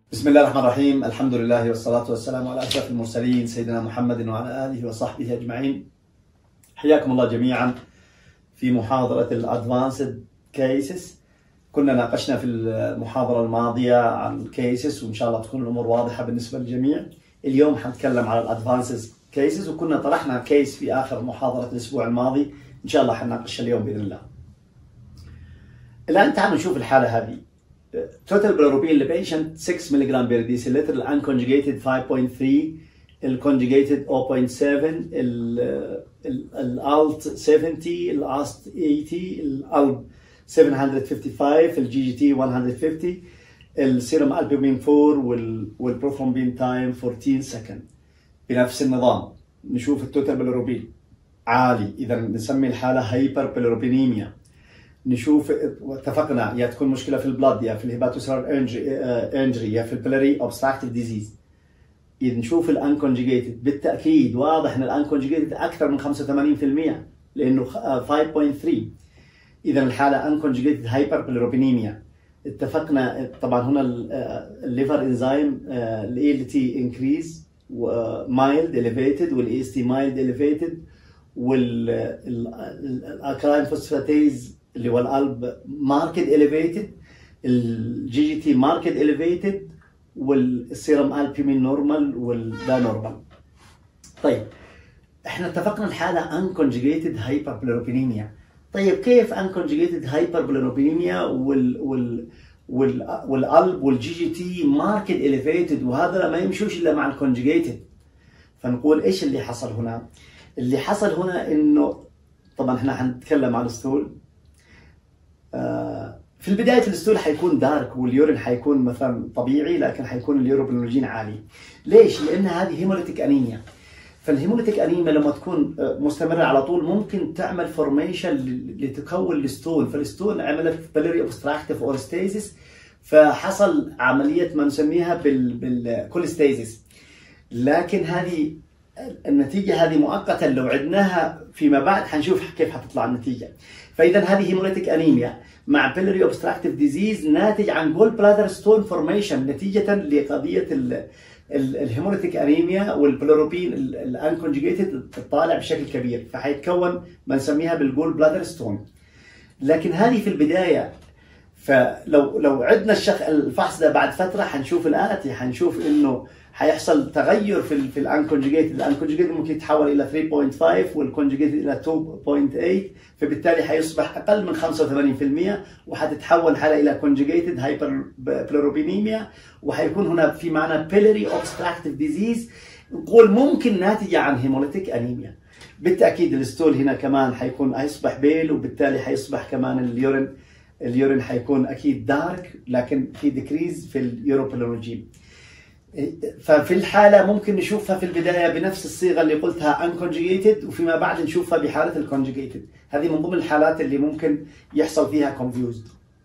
بسم الله الرحمن الرحيم الحمد لله والصلاة والسلام على أشرف المرسلين سيدنا محمد وعلى آله وصحبه أجمعين حياكم الله جميعا في محاضرة الأدفانسد كيسز كنا ناقشنا في المحاضرة الماضية عن الكيسز وإن شاء الله تكون الأمور واضحة بالنسبة للجميع اليوم حنتكلم على الأدفانسد كيسز وكنا طرحنا كيس في آخر محاضرة الأسبوع الماضي إن شاء الله حنناقشها اليوم بإذن الله الآن تعالوا نشوف الحالة هذه توتال bilirubin لبيشنت 6 ملغ بير ديسيلتر الانكونجيجيتد 5.3 الكونجيجيتد 0.7 الالت 70 الاست 80 الالب 755 الجي جي تي 150 السيروم البومين 4 والبروثرومبين تايم 14 سكند بنفس النظام نشوف التوتال bilirubin عالي اذا بنسمي الحاله هايبر بيلروبينيميا نشوف اتفقنا يا تكون مشكله في البلاد يا في الهيباتوسيلر انجري يا في البلري اوبستراكتيف ديزيز اذا نشوف الانكونجيجيتد بالتاكيد واضح ان الانكونجيجيتد اكثر من 85% لانه 5.3 اذا الحاله انكونجيجيتد هايبر بلروبينيميا اتفقنا طبعا هنا الليفر انزيم الاي ال تي انكريز مايلد اليفيتد والاي اس تي مايلد اليفيتد والاكراين فوسفاتيز اللي هو القلب ماركت اليفيتد الجي جي تي ماركت اليفيتد والسيرم البيومين نورمال والدا نورمال طيب احنا اتفقنا الحاله انكونجيجيتد هايبر بلوروبينيميا طيب كيف انكونجيجيتد هايبر بلوروبينيميا وال وال وال والقلب والجي جي تي ماركت اليفيتد وهذا ما يمشوش الا مع الكونجيجيتد فنقول ايش اللي حصل هنا؟ اللي حصل هنا انه طبعا احنا حنتكلم عن الستول في البدايه الستول حيكون دارك واليورين حيكون مثلا طبيعي لكن حيكون اليوروبلوجين عالي ليش لان هذه هيموليتيك انيميا فالهيموليتيك انيميا لما تكون مستمره على طول ممكن تعمل فورميشن لتكون الستول فالستول عملت بلري اوبستراكتيف اورستيزيس فحصل عمليه ما نسميها بال بالكوليستيزيس لكن هذه النتيجة هذه مؤقتا لو عدناها فيما بعد حنشوف كيف حتطلع النتيجة فإذا هذه هيموليتيك أنيميا مع بيلري اوبستراكتيف ديزيز ناتج عن جول بلادر ستون فورميشن نتيجة لقضية الهيموليتيك انيميا والبلوروبين الانكونجيجيتد طالع بشكل كبير فحيتكون ما نسميها بالجول بلادر ستون لكن هذه في البداية فلو لو عدنا الشخ الفحص ده بعد فتره حنشوف الاتي حنشوف انه حيحصل تغير في ال في الانكونجيجيتد الانكونجيجيتد ممكن يتحول الى 3.5 والكونجيجيتد الى 2.8 فبالتالي حيصبح اقل من 85% وحتتحول حاله الى كونجيجيتد هايبر بلوروبينيميا وحيكون هنا في معنى بيلري اوبستراكتيف ديزيز نقول ممكن ناتجه عن هيموليتيك انيميا بالتاكيد الستول هنا كمان حيكون هيصبح بيل وبالتالي حيصبح كمان اليورين اليورين حيكون اكيد دارك لكن في ديكريز في اليوروبلوجين ففي الحالة ممكن نشوفها في البداية بنفس الصيغة اللي قلتها unconjugated وفيما بعد نشوفها بحالة الكونجيجيتد هذه من ضمن الحالات اللي ممكن يحصل فيها confused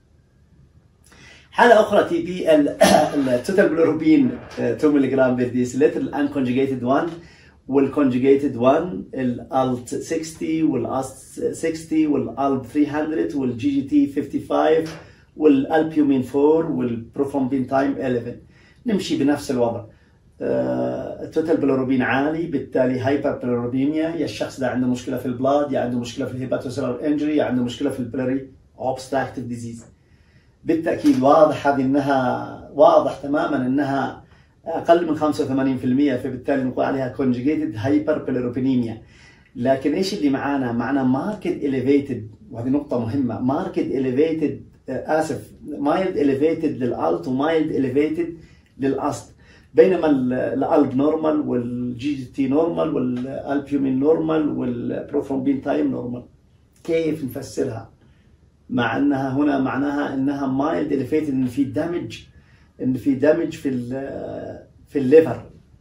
حالة أخرى تي بي التوتال بلوروبين 2 ملغ بير ديسيلتر الانكونجيجيتد 1 والكونجيجيتد 1 الالت 60 والاست 60 والالب 300 والجي جي تي 55 والالبيومين 4 والبروفومبين تايم 11 نمشي بنفس الوضع التوتال بلوروبين عالي بالتالي هايبر بلوروبينيا يا الشخص ده عنده مشكله في البلاد يا عنده مشكله في الهيباتوسيلر انجري يا عنده مشكله في البلري اوبستراكتيف ديزيز بالتاكيد واضح هذه انها واضح تماما انها اقل من 85% فبالتالي نقول عليها كونجيجيتد هايبر بلوروبينيميا لكن ايش اللي معانا؟ معنا ماركت اليفيتد وهذه نقطة مهمة ماركت اليفيتد اسف مايلد اليفيتد للالت ومايلد اليفيتد للاست بينما الالب نورمال والجي جي تي نورمال والالبيومين نورمال والبروثرومبين تايم نورمال كيف نفسرها؟ مع انها هنا معناها انها مايلد اليفيتد ان في دامج ان في دامج في ال في الليفر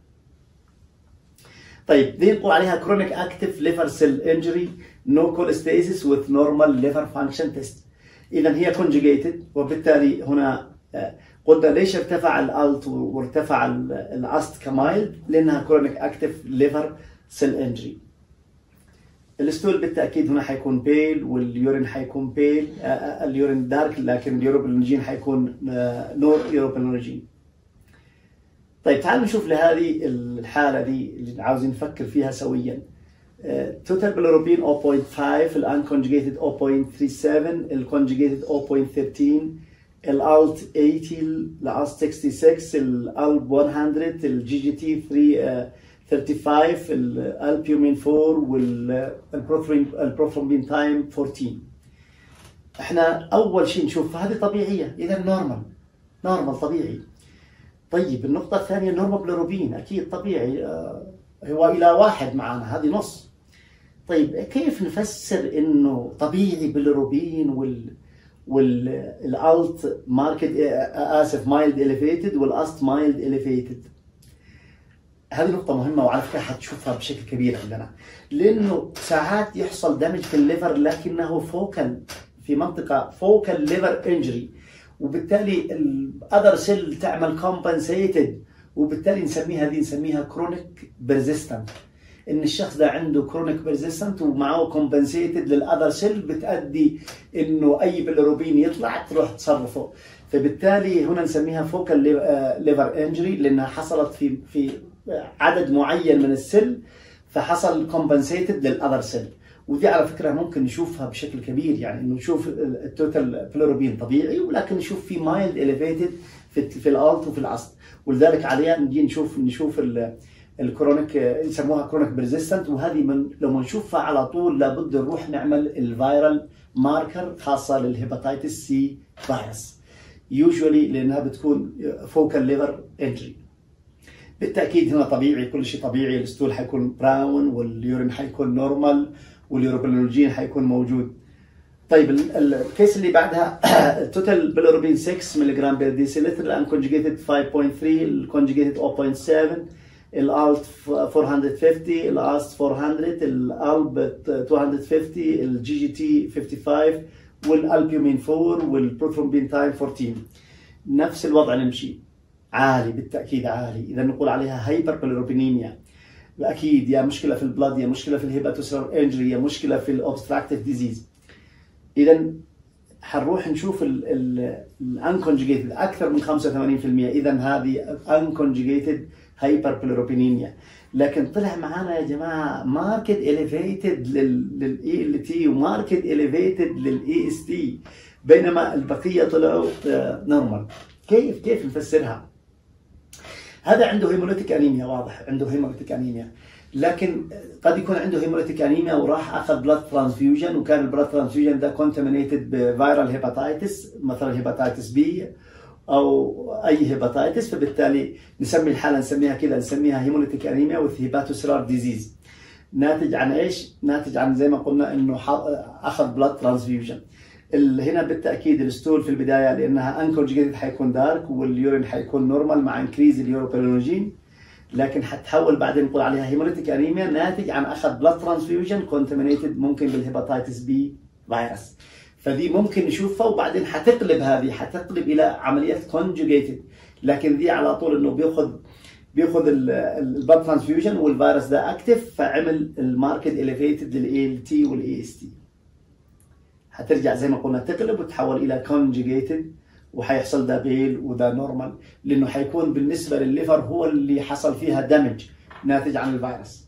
طيب دي نقول عليها كرونيك اكتف ليفر سيل انجري نو كوليستيزيس وذ نورمال ليفر فانكشن تيست اذا هي كونجيجيتد وبالتالي هنا قلنا ليش ارتفع الالت وارتفع الاست كمايلد لانها كرونيك اكتف ليفر سيل انجري الستول بالتاكيد هنا حيكون بيل واليورين حيكون بيل اليورين دارك لكن اليوروبلوجين حيكون نور يوروبلوجين طيب تعالوا نشوف لهذه الحاله دي اللي عاوزين نفكر فيها سويا توتال بالروبين 0.5 الان كونجيجيتد 0.37 الكونجيجيتد 0.13 الالت 80 الاست 66 الالب 100 الجي جي تي 3 35 الالبيومين 4 والبروثرومبين تايم 14 احنا اول شيء نشوف هذه طبيعيه اذا نورمال نورمال طبيعي طيب النقطة الثانية نورمال بالروبين أكيد طبيعي آه، هو إلى واحد معنا هذه نص طيب كيف نفسر إنه طبيعي بالروبين وال والالت ماركت اسف مايلد اليفيتد والاست مايلد اليفيتد هذه نقطة مهمة وعلى فكرة حتشوفها بشكل كبير عندنا لأنه ساعات يحصل دمج في الليفر لكنه فوكال في منطقة فوكال ليفر انجري وبالتالي الاذر سيل تعمل كومبنسيتد وبالتالي نسميها هذه نسميها كرونيك بيرزيستنت ان الشخص ده عنده كرونيك بيرزيستنت ومعه كومبنسيتد للاذر سيل بتادي انه اي بيلروبين يطلع تروح تصرفه فبالتالي هنا نسميها فوكال ليفر انجري لانها حصلت في في عدد معين من السيل فحصل كومبنسيتد للاذر سيل ودي على فكره ممكن نشوفها بشكل كبير يعني انه نشوف التوتال بلوروبين طبيعي ولكن نشوف في مايلد اليفيتد في في الالت وفي العصب ولذلك عليها نجي نشوف نشوف الكرونيك يسموها كرونيك بريزيستنت وهذه من لما نشوفها على طول لابد نروح نعمل الفيرال ماركر خاصه للهيباتيتس سي فيروس يوجوالي لانها بتكون فوكال ليفر انجري بالتاكيد هنا طبيعي كل شيء طبيعي الستول حيكون براون واليورين حيكون نورمال واليوروبلانولجين حيكون موجود طيب الكيس اللي بعدها التوتال بيلوروبين 6 ملي جرام بير ديسيلتر الان كونجيجيتد 5.3 الكونجيجيتد 0.7 الالت 450 الاست 400 الالب 250 الجي جي تي 55 والالبيومين 4 والبروثرومبين تايم 14 نفس الوضع نمشي عالي بالتاكيد عالي اذا نقول عليها هايبر بيلوروبينيميا اكيد يا مشكله في البلاد يا مشكله في الهيباتوسيلر انجري يا مشكله في الاوبستراكتيف ديزيز اذا حنروح نشوف الانكونجيجيتد اكثر من 85% اذا هذه انكونجيجيتد هايبربلوروبينيميا لكن طلع معانا يا جماعه ماركت اليفيتد للاي ال تي وماركت اليفيتد للاي اس تي بينما البقيه طلعوا نورمال آه، كيف كيف نفسرها؟ هذا عنده هيموليتيك انيميا واضح عنده هيموليتيك انيميا لكن قد يكون عنده هيموليتيك انيميا وراح اخذ بلاد ترانسفيوجن وكان البلاد ترانسفيوجن ده كونتامينيتد بفيرال هيباتيتس مثلا هيباتيتس بي او اي هيباتيتس فبالتالي نسمي الحاله نسميها كذا نسميها هيموليتيك انيميا وذ هيباتوسيلار ديزيز ناتج عن ايش؟ ناتج عن زي ما قلنا انه اخذ بلاد ترانسفيوجن هنا بالتاكيد الستول في البدايه لانها انكونجيتد حيكون دارك واليورين حيكون نورمال مع انكريز اليوروبيلونوجين لكن حتحول بعدين نقول عليها هيموليتيك انيميا ناتج عن اخذ بلاد ترانسفيوجن كونتامينيتد ممكن بالهيباتيتس بي فيروس فدي ممكن نشوفها وبعدين حتقلب هذه حتقلب الى عمليه كونجوجيتد لكن دي على طول انه بياخذ بياخذ البلاد ترانسفيوجن والفيروس ده اكتف فعمل الماركت اليفيتد للاي ال تي والاي اس تي حترجع زي ما قلنا تقلب وتحول الى كونجيجيتد وحيحصل ده بيل وده نورمال لانه حيكون بالنسبه للليفر هو اللي حصل فيها دمج ناتج عن الفيروس.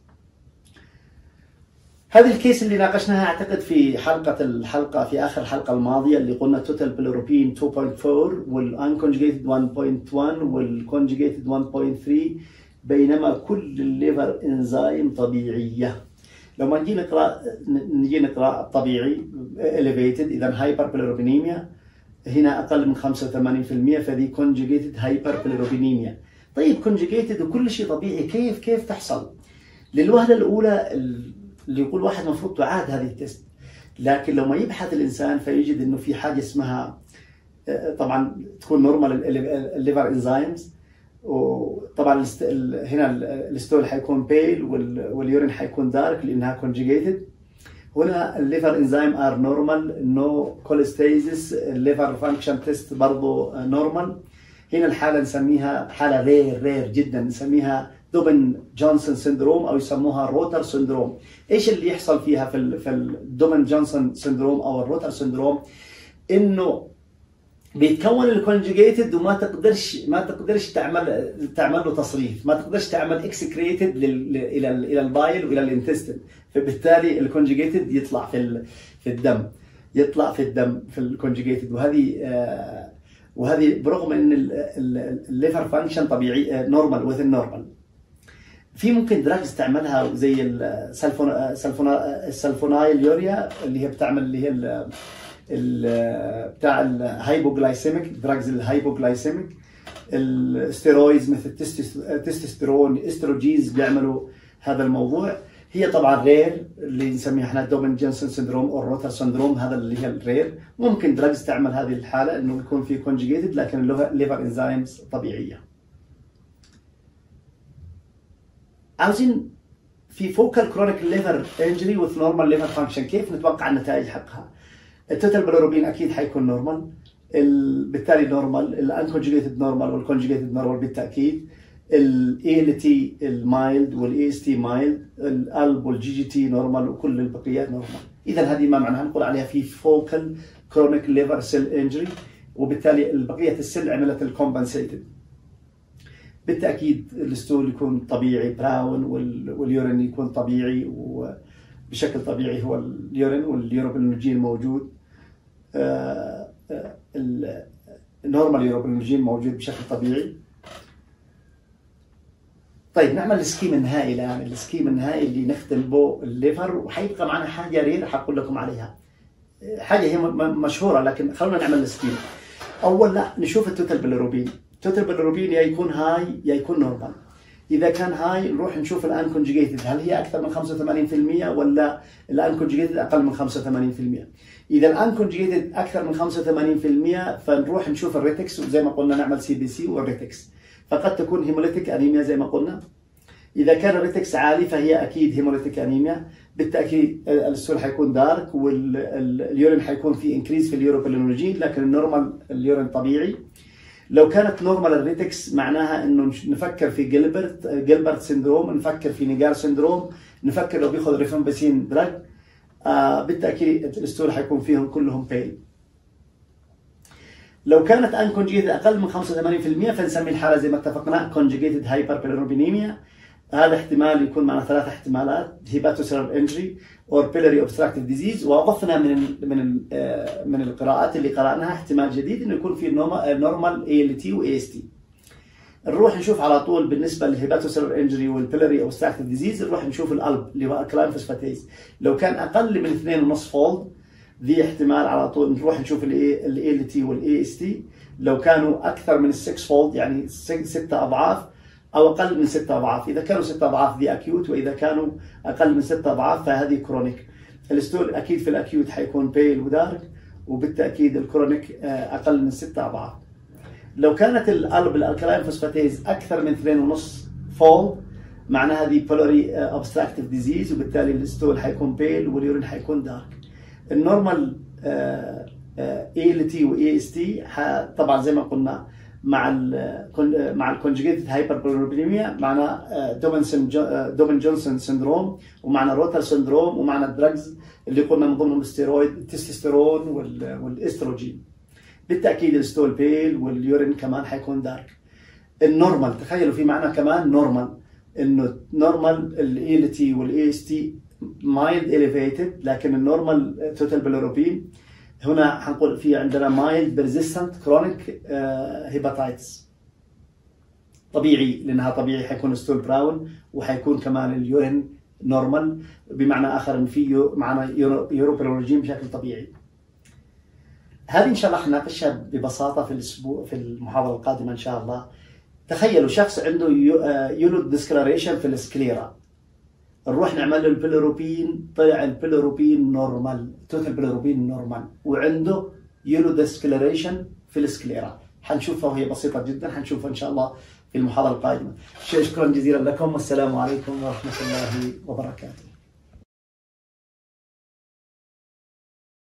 هذه الكيس اللي ناقشناها اعتقد في حلقه الحلقه في اخر الحلقه الماضيه اللي قلنا توتال بلوروبين 2.4 والانكونجيتد 1.1 والكونجيجيتد 1.3 بينما كل الليفر انزيم طبيعيه لما نجي نقرا نجي نقرا الطبيعي elevated اذا هايبر بلوروبينيميا هنا اقل من 85% فدي كونجيجيتد هايبر بلوروبينيميا طيب كونجيجيتد وكل شيء طبيعي كيف كيف تحصل؟ للوهله الاولى اللي يقول واحد المفروض تعاد هذه التست لكن لما يبحث الانسان فيجد انه في حاجه اسمها طبعا تكون نورمال الليفر انزيمز وطبعا هنا الستول حيكون بيل واليورين حيكون دارك لانها كونجيجيتد هنا الليفر انزيم ار نورمال نو كوليستيزيس الليفر فانكشن تيست برضه نورمال هنا الحاله نسميها حاله رير رير جدا نسميها دوبن جونسون سندروم او يسموها روتر سندروم ايش اللي يحصل فيها في في الدوبن جونسون سندروم او الروتر سندروم انه بيتكون الكونجيجيتد وما تقدرش ما تقدرش تعمل تعمل له تصريف ما تقدرش تعمل اكسكريتد الى الى البايل والى الانتستين فبالتالي الكونجيجيتد يطلع في في الدم يطلع في الدم في الكونجيجيتد وهذه آه وهذه برغم ان الليفر فانكشن طبيعي نورمال وذ نورمال في ممكن دراجز تعملها زي السلفونايل يوريا اللي هي بتعمل اللي هي ال بتاع الهايبوغلايسيميك دراجز الهايبوغلايسيميك الستيرويدز مثل التستوستيرون استروجينز بيعملوا هذا الموضوع هي طبعا رير اللي نسميها احنا دومن جنسون سندروم او روتر سندروم هذا اللي هي الرير ممكن دراجز تعمل هذه الحاله انه يكون في كونجيجيتد لكن الليفر انزيمز طبيعيه عاوزين في فوكال كرونيك ليفر انجري وذ نورمال ليفر فانكشن كيف نتوقع النتائج حقها التوتال بلوروبين اكيد حيكون نورمال بالتالي نورمال الانكونجيجيتد نورمال والكونجيجيتد نورمال بالتاكيد الاي ال تي المايلد والاي اس تي مايلد القلب والجي جي تي نورمال وكل البقيه نورمال اذا هذه ما معناها نقول عليها في فوكال كرونيك ليفر سيل انجري وبالتالي بقيه السل عملت الكومبنسيتد بالتاكيد الستول يكون طبيعي براون واليورين يكون طبيعي وبشكل طبيعي هو اليورين واليوروبلينوجين موجود النورمال يوروبلينوجين موجود بشكل طبيعي طيب نعمل السكيم النهائي الان السكيم النهائي اللي نختم به الليفر وحيبقى معنا حاجه رير حقول لكم عليها حاجه هي مشهوره لكن خلونا نعمل السكيم اول لا نشوف التوتال بالروبين التوتال بالروبين يا يكون هاي يا يكون نورمال اذا كان هاي نروح نشوف الان كونجيجيتد هل هي اكثر من 85% ولا الان كونجيجيتد اقل من 85% اذا الان كونجيجيتد اكثر من 85% فنروح نشوف الريتكس وزي ما قلنا نعمل سي بي سي والريتكس فقد تكون هيموليتيك انيميا زي ما قلنا اذا كان الريتكس عالي فهي اكيد هيموليتيك انيميا بالتاكيد السول حيكون دارك واليورين حيكون في انكريز في اليوروبلينوجين لكن النورمال اليورين طبيعي لو كانت نورمال الريتكس معناها انه نفكر في جيلبرت جيلبرت سندروم نفكر في نيجار سندروم نفكر لو بياخذ ريفامبسين دراج آه بالتاكيد الستول حيكون فيهم كلهم بيل لو كانت انكونجيتد اقل من 85% فنسمي الحاله زي ما اتفقنا كونجيجيتد هايبربيليروبينيميا هذا احتمال يكون معنا ثلاث احتمالات هيباتوسيلر انجري اور بيلري اوبستراكتيف ديزيز واضفنا من ال من ال من القراءات اللي قراناها احتمال جديد انه يكون في نورمال اي ال تي واي اس تي نروح نشوف على طول بالنسبه للهيباتوسيلر انجري والبيلري اوبستراكتيف ديزيز نروح نشوف القلب اللي هو الكلاين فوسفاتيز لو كان اقل من 2.5 فولد ذي احتمال على طول نروح نشوف الاي ال تي والاي اس تي لو كانوا اكثر من 6 فولد يعني 6 اضعاف او اقل من 6 اضعاف اذا كانوا 6 اضعاف ذي اكيوت واذا كانوا اقل من 6 اضعاف فهذه كرونيك الستول اكيد في الاكيوت حيكون بيل ودارك وبالتاكيد الكرونيك اقل من 6 اضعاف لو كانت القلب الالكلاين فوسفاتيز اكثر من 2.5 فولد معناها هذه بولوري اوبستراكتيف ديزيز وبالتالي الستول حيكون بيل واليورين حيكون دارك النورمال اي ال تي واي اس تي طبعا زي ما قلنا مع ال مع الكونجيجيتد هايبربوليميا معنا دوبنسون دوبن جونسون سندروم ومعنا روتر سندروم ومعنا الدراجز اللي قلنا من ضمنهم الستيرويد التستوستيرون والاستروجين بالتاكيد الستول بيل واليورين كمان حيكون دارك النورمال تخيلوا في معنا كمان نورمال انه نورمال الاي ال تي والاي اس تي مايلد اليفيتد لكن النورمال توتال بلوروبين هنا حنقول في عندنا مايلد بيرزيستنت كرونيك هيباتايتس طبيعي لانها طبيعي حيكون ستول براون وحيكون كمان اليورين نورمال بمعنى اخر ان في معنا يوروبلوجين بشكل طبيعي. هذه ان شاء الله حنناقشها ببساطه في الاسبوع في المحاضره القادمه ان شاء الله. تخيلوا شخص عنده يونت ديسكلاريشن في السكليرا نروح نعمل له البيلوروبين طلع البيلوروبين نورمال توتال بيلوروبين نورمال وعنده يونو ديسكلريشن في السكليرا حنشوفها وهي بسيطه جدا حنشوفها ان شاء الله في المحاضره القادمه شكرا جزيلا لكم والسلام عليكم ورحمه الله وبركاته